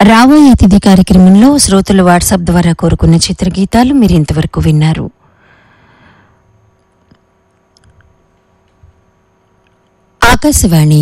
రాబోయే అతిథి కార్యక్రమంలో శ్రోతలు వాట్సాప్ ద్వారా కోరుకున్న చిత్రగీతాలు మీరు ఇంతవరకు విన్నారు ఆకాశవాణి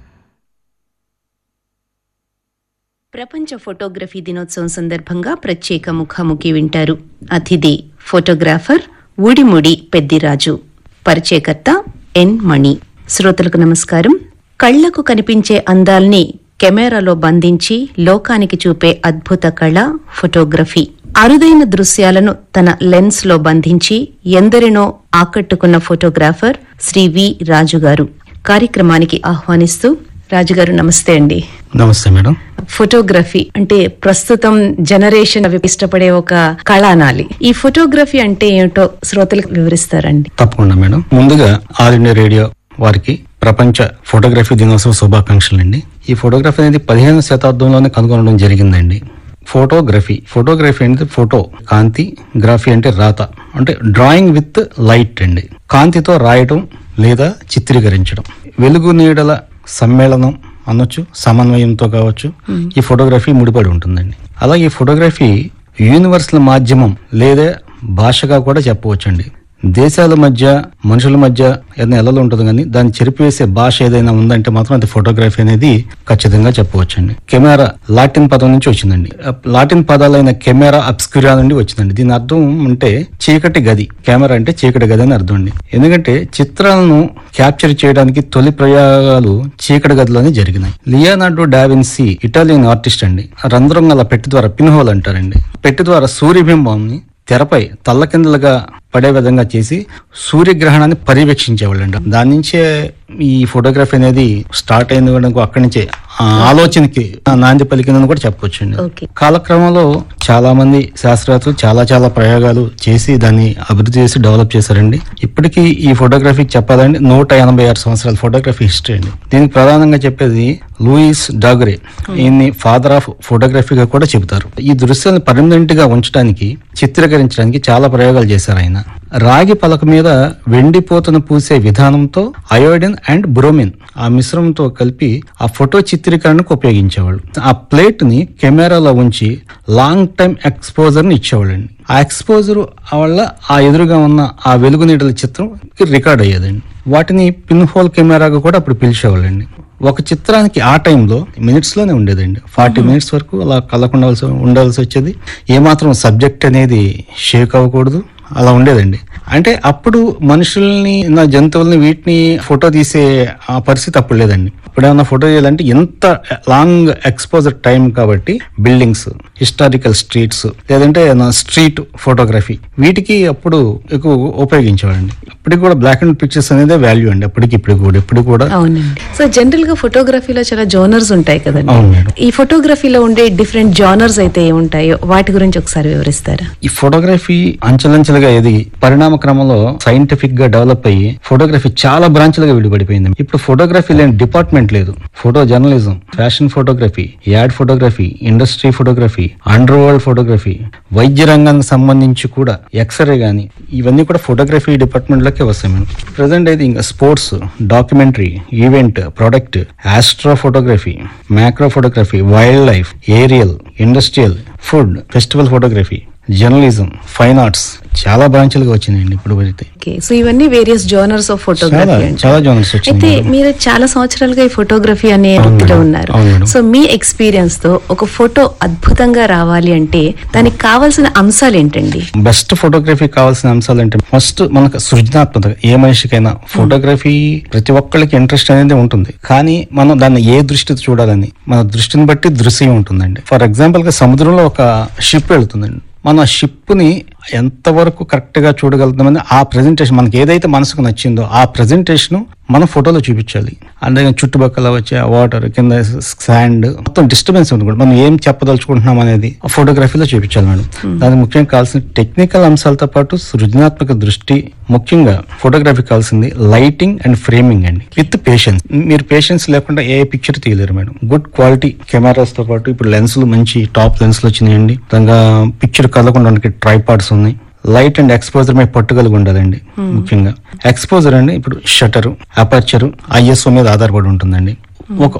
ప్రపంచ ఫోటోగ్రఫీ దినోత్సవం సందర్భంగా ప్రత్యేక ముఖాముఖి వింటారు అతిథి ఫోటోగ్రాఫర్ ఊడిముడి పెద్దిరాజు పరిచయకర్త ఎన్ మణి శ్రోతలకు నమస్కారం కళ్లకు కనిపించే అందాల్ని కెమెరాలో బంధించి లోకానికి చూపే అద్భుత కళ ఫోటోగ్రఫీ అరుదైన దృశ్యాలను తన లెన్స్ లో బంధించి ఎందరినో ఆకట్టుకున్న ఫోటోగ్రాఫర్ శ్రీ వి రాజు గారు కార్యక్రమానికి ఆహ్వానిస్తూ రాజుగారు నమస్తే అండి నమస్తే మేడం ఫోటోగ్రఫీ అంటే ప్రస్తుతం జనరేషన్ అవి ఇష్టపడే ఒక కళ అనాలి ఈ ఫోటోగ్రఫీ అంటే ఏమిటో శ్రోతలకు వివరిస్తారండి తప్పకుండా మేడం ముందుగా ఆల్ ఇండియా రేడియో వారికి ప్రపంచ ఫోటోగ్రఫీ దినోత్సవ శుభాకాంక్షలు అండి ఈ ఫోటోగ్రఫీ అనేది పదిహేను శతాబ్దంలోనే కనుగొనడం జరిగిందండి ఫోటోగ్రఫీ ఫోటోగ్రఫీ అంటే ఫోటో కాంతి గ్రఫీ అంటే రాత అంటే డ్రాయింగ్ విత్ లైట్ అండి కాంతితో రాయటం లేదా చిత్రీకరించడం వెలుగు నీడల సమ్మేళనం అనొచ్చు సమన్వయంతో కావచ్చు ఈ ఫోటోగ్రఫీ ముడిపడి ఉంటుందండి అలాగే ఈ ఫోటోగ్రఫీ యూనివర్సల్ మాధ్యమం లేదా భాషగా కూడా చెప్పవచ్చండి దేశాల మధ్య మనుషుల మధ్య ఏదైనా ఎల్లలు ఉంటుంది కానీ దాన్ని చెరిపివేసే భాష ఏదైనా ఉందంటే మాత్రం అది ఫోటోగ్రఫీ అనేది ఖచ్చితంగా చెప్పవచ్చండి కెమెరా లాటిన్ పదం నుంచి వచ్చిందండి ఆ లాటిన్ పదాలైన కెమెరా అబ్స్క్యూరా నుండి వచ్చిందండి దీని అర్థం అంటే చీకటి గది కెమెరా అంటే చీకటి గది అని అర్థం అండి ఎందుకంటే చిత్రాలను క్యాప్చర్ చేయడానికి తొలి ప్రయోగాలు చీకటి గదిలోనే జరిగినాయి లియోనార్డో డావిన్సీ ఇటాలియన్ ఆర్టిస్ట్ అండి రంధ్రం గల పెట్టి ద్వారా పిన్ హోల్ అంటారండి పెట్టి ద్వారా సూర్యబింబాన్ని తెరపై తల్లకిందలుగా పడే విధంగా చేసి సూర్యగ్రహణాన్ని పర్యవేక్షించేవాళ్ళండి దాని నుంచే ఈ ఫోటోగ్రఫీ అనేది స్టార్ట్ అయింది కూడా అక్కడి నుంచే ఆ ఆలోచనకి ఆ నాంది పలికిందని కూడా చెప్పొచ్చండి ఓకే కాలక్రమంలో చాలా మంది శాస్త్రవేత్తలు చాలా చాలా ప్రయోగాలు చేసి దాన్ని అభివృద్ధి చేసి డెవలప్ చేశారండి ఇప్పటికీ ఈ ఫోటోగ్రఫీకి చెప్పాలంటే నూట ఎనభై ఆరు సంవత్సరాల ఫోటోగ్రఫీ హిస్టరీ అండి దీనికి ప్రధానంగా చెప్పేది లూయిస్ డాగ్రే ఈయన్ని ఫాదర్ ఆఫ్ ఫోటోగ్రఫీగా కూడా చెబుతారు ఈ దృశ్యాన్ని పర్మనెంట్ గా ఉంచడానికి చిత్రీకరించడానికి చాలా ప్రయోగాలు చేశారు ఆయన రాగి పలక మీద వెండిపోతను పూసే విధానంతో అయోడిన్ అండ్ బ్రోమిన్ ఆ మిశ్రమంతో కలిపి ఆ ఫోటో చిత్రీకరణకు ఉపయోగించేవాళ్ళు ఆ ప్లేట్ ని కెమెరాలో ఉంచి లాంగ్ టైం ఎక్స్పోజర్ ని ఇచ్చేవాళ్ళండి ఆ ఎక్స్పోజర్ వల్ల ఆ ఎదురుగా ఉన్న ఆ వెలుగు నీడల చిత్రం రికార్డ్ అయ్యేదండి వాటిని పిన్ హోల్ కెమెరాగా కూడా అప్పుడు పిలిచేవాళ్ళండి ఒక చిత్రానికి ఆ టైంలో మినిట్స్ లోనే ఉండేదండి ఫార్టీ మినిట్స్ వరకు అలా కళ్ళకుండా ఉండాల్సి వచ్చేది ఏమాత్రం సబ్జెక్ట్ అనేది షేక్ అవ్వకూడదు అలా ఉండేదండి అంటే అప్పుడు మనుషుల్ని నా జంతువుల్ని వీటిని ఫోటో తీసే ఆ పరిస్థితి అప్పుడు లేదండి ఇప్పుడు ఏమన్నా ఫోటో చేయాలంటే ఎంత లాంగ్ ఎక్స్పోజర్ టైం కాబట్టి బిల్డింగ్స్ హిస్టారికల్ స్ట్రీట్స్ లేదంటే స్ట్రీట్ ఫోటోగ్రఫీ వీటికి అప్పుడు ఎక్కువ ఉపయోగించేవాడండి ఇప్పటికి కూడా బ్లాక్ అండ్ పిక్చర్స్ అనేది వాల్యూ అండి అప్పటికి ఇప్పుడు కూడా ఇప్పుడు కూడా అవునండి సో జనరల్ గా ఫోటోగ్రఫీలో చాలా జోనర్స్ ఉంటాయి కదండి అవును మేడం ఈ ఫోటోగ్రఫీలో ఉండే డిఫరెంట్ జానర్స్ అయితే ఏముంటాయో వాటి గురించి ఒకసారి వివరిస్తారా ఈ ఫోటోగ్రఫీ అంచెలంచెలుగా ఎదిగి పరిణామ క్రమంలో సైంటిఫిక్ గా డెవలప్ అయ్యి ఫోటోగ్రఫీ చాలా బ్రాంచ్లుగా విడిపడిపోయింది ఇప్పుడు ఫోటోగ్రఫీ లేని డిపార్ట్మెంట్ లేదు photo journalism fashion photography ad photography industry photography underworld photography వైద్య రంగానికి సంబంధించి కూడా ఎక్స్రే గానీ ఇవన్నీ కూడా ఫోటోగ్రఫీ డిపార్ట్మెంట్ లోకే వస్తాయి మేడం ప్రజెంట్ అయితే ఇంకా sports documentary event product astro photography macro photography wildlife aerial industrial food festival photography journalism fine arts చాలా బ్రాంచ్లుగా వచ్చినాయండి ఇప్పుడు అయితే ఓకే సో ఇవన్నీ వేరియస్ జోనర్స్ ఆఫ్ చాలా ఫోటోగ్రఫీ అంటే చాలా జోనల్స్ అయితే వచ్చినాయి మీరు చాలా సంవత్సరాలుగా ఈ ఫోటోగ్రఫీ అనే వృత్తిలో ఉన్నారు అవును మేడం. సో మీ ఎక్స్పీరియన్స్ తో ఒక ఫోటో అద్భుతంగా రావాలి అంటే దానికి కావాల్సిన అంశాలు ఏంటండి బెస్ట్ ఫోటోగ్రఫీ కావాల్సిన అంశాలు అంటే ఫస్ట్ మనకు సృజనాత్మక ఏ మనిషికైనా ఫోటోగ్రఫీ ప్రతి ఒక్కరికి ఇంట్రెస్ట్ అనేది ఉంటుంది కానీ మనం దాన్ని ఏ దృష్టితో చూడాలని మన దృష్టిని బట్టి దృశ్యం ఉంటుందండి ఫర్ ఎగ్జాంపుల్ గా సముద్రంలో ఒక షిప్ వెళ్తుందండి మన షిప్ ని ఎంతవరకు కరెక్ట్ గా చూడగలుగుతామని ఆ ప్రెజెంటేషన్ మనకి ఏదైతే మనసుకు నచ్చిందో ఆ ప్రెజెంటేషన్ మనం ఫోటోలో చూపించాలి అందుకని చుట్టుపక్కల వచ్చే వాటర్ కింద శాండ్ మొత్తం డిస్టర్బెన్స్ ఉంటుంది మనం ఏం చెప్పదలుచుకుంటున్నాం అనేది ఆ ఫోటోగ్రఫీలో చూపించాలి మేడం దానికి ముఖ్యంగా కావాల్సిన టెక్నికల్ అంశాలతో పాటు సృజనాత్మక దృష్టి ముఖ్యంగా ఫోటోగ్రఫీ కావాల్సింది లైటింగ్ అండ్ ఫ్రేమింగ్ అండి విత్ పేషెన్స్ మీరు పేషెన్స్ లేకుండా ఏ పిక్చర్ తీయలేరు మేడం గుడ్ క్వాలిటీ కెమెరాస్ తో పాటు ఇప్పుడు లెన్సులు మంచి టాప్ లెన్సులు వచ్చినాయండి దానిగా పిక్చర్ కదలకుండా ట్రైపాడ్స్ ఉన్నాయి లైట్ అండ్ ఎక్స్పోజర్ మీద పట్టుగలిగి ఉండాలండి ముఖ్యంగా ఎక్స్పోజర్ అండి ఇప్పుడు షటర్ అపర్చర్ ఐఎస్ఓ మీద ఆధారపడి ఉంటుందండి ఒక